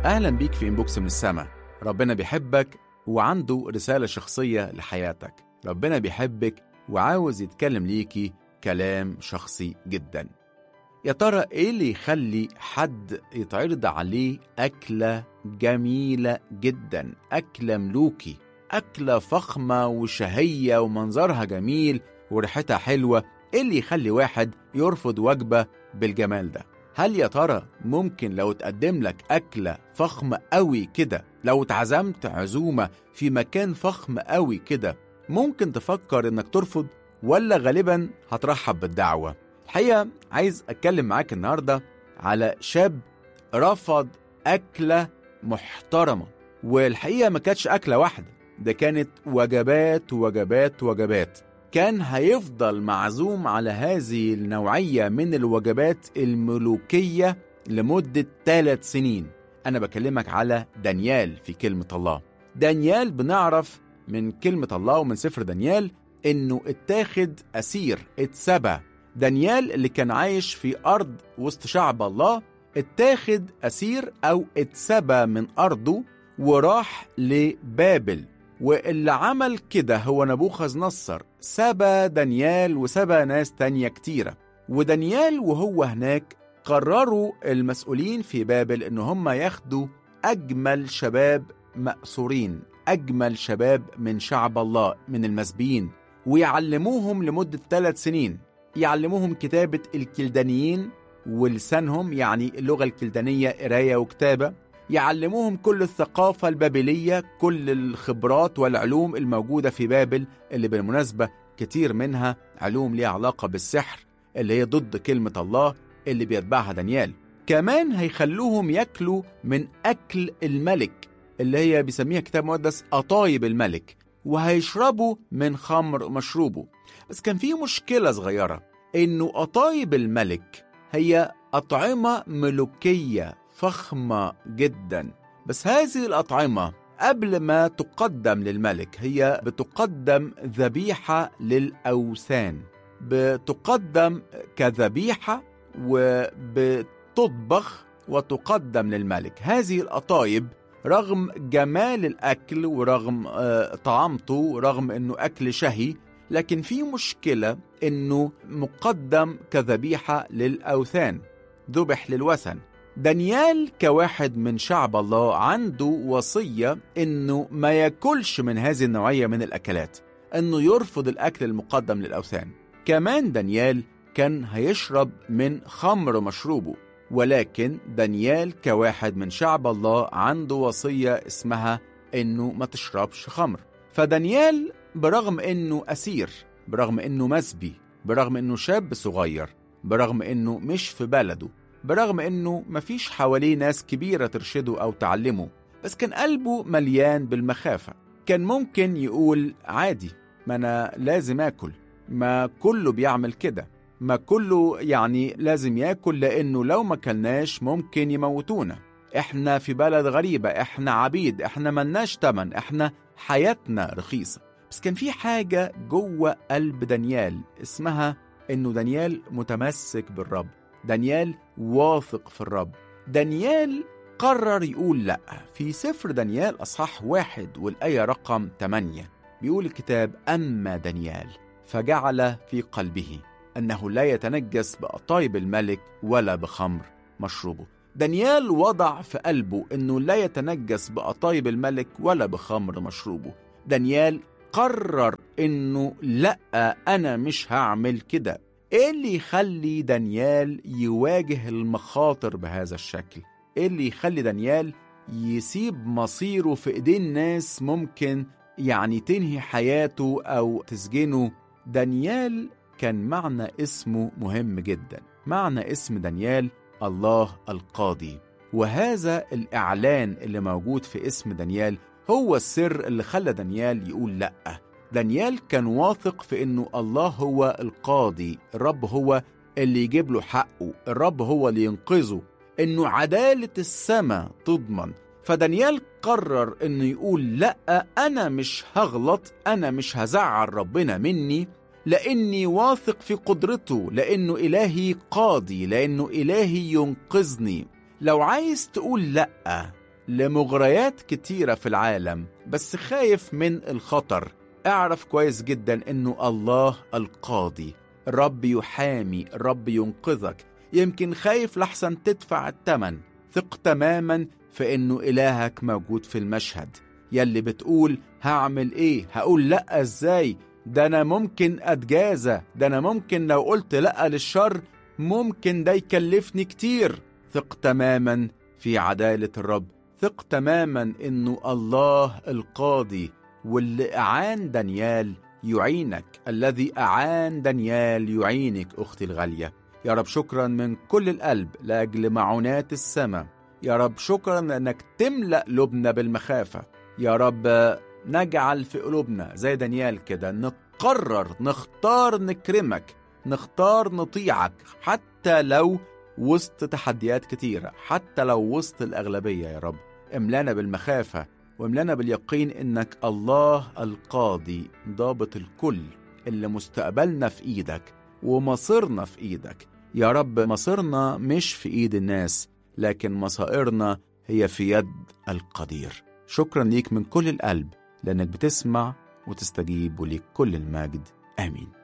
أهلا بيك في إنبوكس من السما ربنا بيحبك وعنده رسالة شخصية لحياتك ربنا بيحبك وعاوز يتكلم ليكي كلام شخصي جدا يا ترى ايه اللي يخلي حد يتعرض عليه أكلة جميلة جدا أكلة ملوكي أكلة فخمة وشهية ومنظرها جميل وريحتها حلوة ايه اللي يخلي واحد يرفض وجبة بالجمال ده هل يا ترى ممكن لو تقدم لك أكلة فخمة قوي كده لو اتعزمت عزومة في مكان فخم قوي كده ممكن تفكر انك ترفض ولا غالبا هترحب بالدعوة الحقيقة عايز أتكلم معاك النهاردة على شاب رفض أكلة محترمة والحقيقة ما كانتش أكلة واحدة ده كانت وجبات وجبات وجبات كان هيفضل معزوم على هذه النوعية من الوجبات الملوكية لمدة ثلاث سنين أنا بكلمك على دانيال في كلمة الله دانيال بنعرف من كلمة الله ومن سفر دانيال إنه اتاخد أسير اتسبى دانيال اللي كان عايش في أرض وسط شعب الله اتاخد أسير أو اتسبى من أرضه وراح لبابل واللي عمل كده هو نبوخذ نصر سبى دانيال وسبى ناس تانية كتيرة ودانيال وهو هناك قرروا المسؤولين في بابل ان هم ياخدوا اجمل شباب مأسورين اجمل شباب من شعب الله من المسبيين ويعلموهم لمدة ثلاث سنين يعلموهم كتابة الكلدانيين ولسانهم يعني اللغة الكلدانية قراية وكتابة يعلموهم كل الثقافة البابلية كل الخبرات والعلوم الموجودة في بابل اللي بالمناسبة كتير منها علوم ليها علاقة بالسحر اللي هي ضد كلمة الله اللي بيتبعها دانيال كمان هيخلوهم ياكلوا من أكل الملك اللي هي بيسميها كتاب مقدس قطايب الملك وهيشربوا من خمر مشروبه بس كان في مشكلة صغيرة إنه قطايب الملك هي أطعمة ملوكية فخمة جدا بس هذه الأطعمة قبل ما تقدم للملك هي بتقدم ذبيحة للأوثان بتقدم كذبيحة وبتطبخ وتقدم للملك هذه القطايب رغم جمال الأكل ورغم طعامته ورغم أنه أكل شهي لكن في مشكلة أنه مقدم كذبيحة للأوثان ذبح للوثن دانيال كواحد من شعب الله عنده وصية انه ما ياكلش من هذه النوعية من الاكلات انه يرفض الاكل المقدم للاوثان كمان دانيال كان هيشرب من خمر مشروبه ولكن دانيال كواحد من شعب الله عنده وصية اسمها انه ما تشربش خمر فدانيال برغم انه اسير برغم انه مسبي برغم انه شاب صغير برغم انه مش في بلده برغم انه مفيش حواليه ناس كبيرة ترشده او تعلمه بس كان قلبه مليان بالمخافة كان ممكن يقول عادي ما انا لازم اكل ما كله بيعمل كده ما كله يعني لازم ياكل لانه لو ما كلناش ممكن يموتونا احنا في بلد غريبة احنا عبيد احنا ملناش تمن احنا حياتنا رخيصة بس كان في حاجة جوه قلب دانيال اسمها انه دانيال متمسك بالرب دانيال واثق في الرب دانيال قرر يقول لأ في سفر دانيال أصحاح واحد والآية رقم 8 بيقول الكتاب أما دانيال فجعل في قلبه أنه لا يتنجس بقطايب الملك ولا بخمر مشروبه دانيال وضع في قلبه أنه لا يتنجس بقطايب الملك ولا بخمر مشروبه دانيال قرر أنه لأ أنا مش هعمل كده ايه اللي يخلي دانيال يواجه المخاطر بهذا الشكل ايه اللي يخلي دانيال يسيب مصيره في ايدين ناس ممكن يعني تنهي حياته او تسجنه دانيال كان معنى اسمه مهم جدا معنى اسم دانيال الله القاضي وهذا الاعلان اللي موجود في اسم دانيال هو السر اللي خلى دانيال يقول لأ دانيال كان واثق في انه الله هو القاضي الرب هو اللي يجيب له حقه الرب هو اللي ينقذه انه عدالة السماء تضمن فدانيال قرر انه يقول لا انا مش هغلط انا مش هزعل ربنا مني لاني واثق في قدرته لانه الهي قاضي لانه الهي ينقذني لو عايز تقول لا لمغريات كتيرة في العالم بس خايف من الخطر اعرف كويس جدا انه الله القاضي الرب يحامي الرب ينقذك يمكن خايف لحسن تدفع الثمن ثق تماما في انه الهك موجود في المشهد يلي بتقول هعمل ايه هقول لا ازاي ده انا ممكن اتجازى ده انا ممكن لو قلت لا للشر ممكن ده يكلفني كتير ثق تماما في عدالة الرب ثق تماما انه الله القاضي واللي اعان دانيال يعينك الذي اعان دانيال يعينك اختي الغاليه يا رب شكرا من كل القلب لاجل معونات السماء يا رب شكرا انك تملا قلوبنا بالمخافه يا رب نجعل في قلوبنا زي دانيال كده نقرر نختار نكرمك نختار نطيعك حتى لو وسط تحديات كتيرة حتى لو وسط الأغلبية يا رب املانا بالمخافة واملانا باليقين إنك الله القاضي ضابط الكل اللي مستقبلنا في إيدك ومصيرنا في إيدك يا رب مصيرنا مش في إيد الناس لكن مصائرنا هي في يد القدير شكرا ليك من كل القلب لأنك بتسمع وتستجيب وليك كل المجد آمين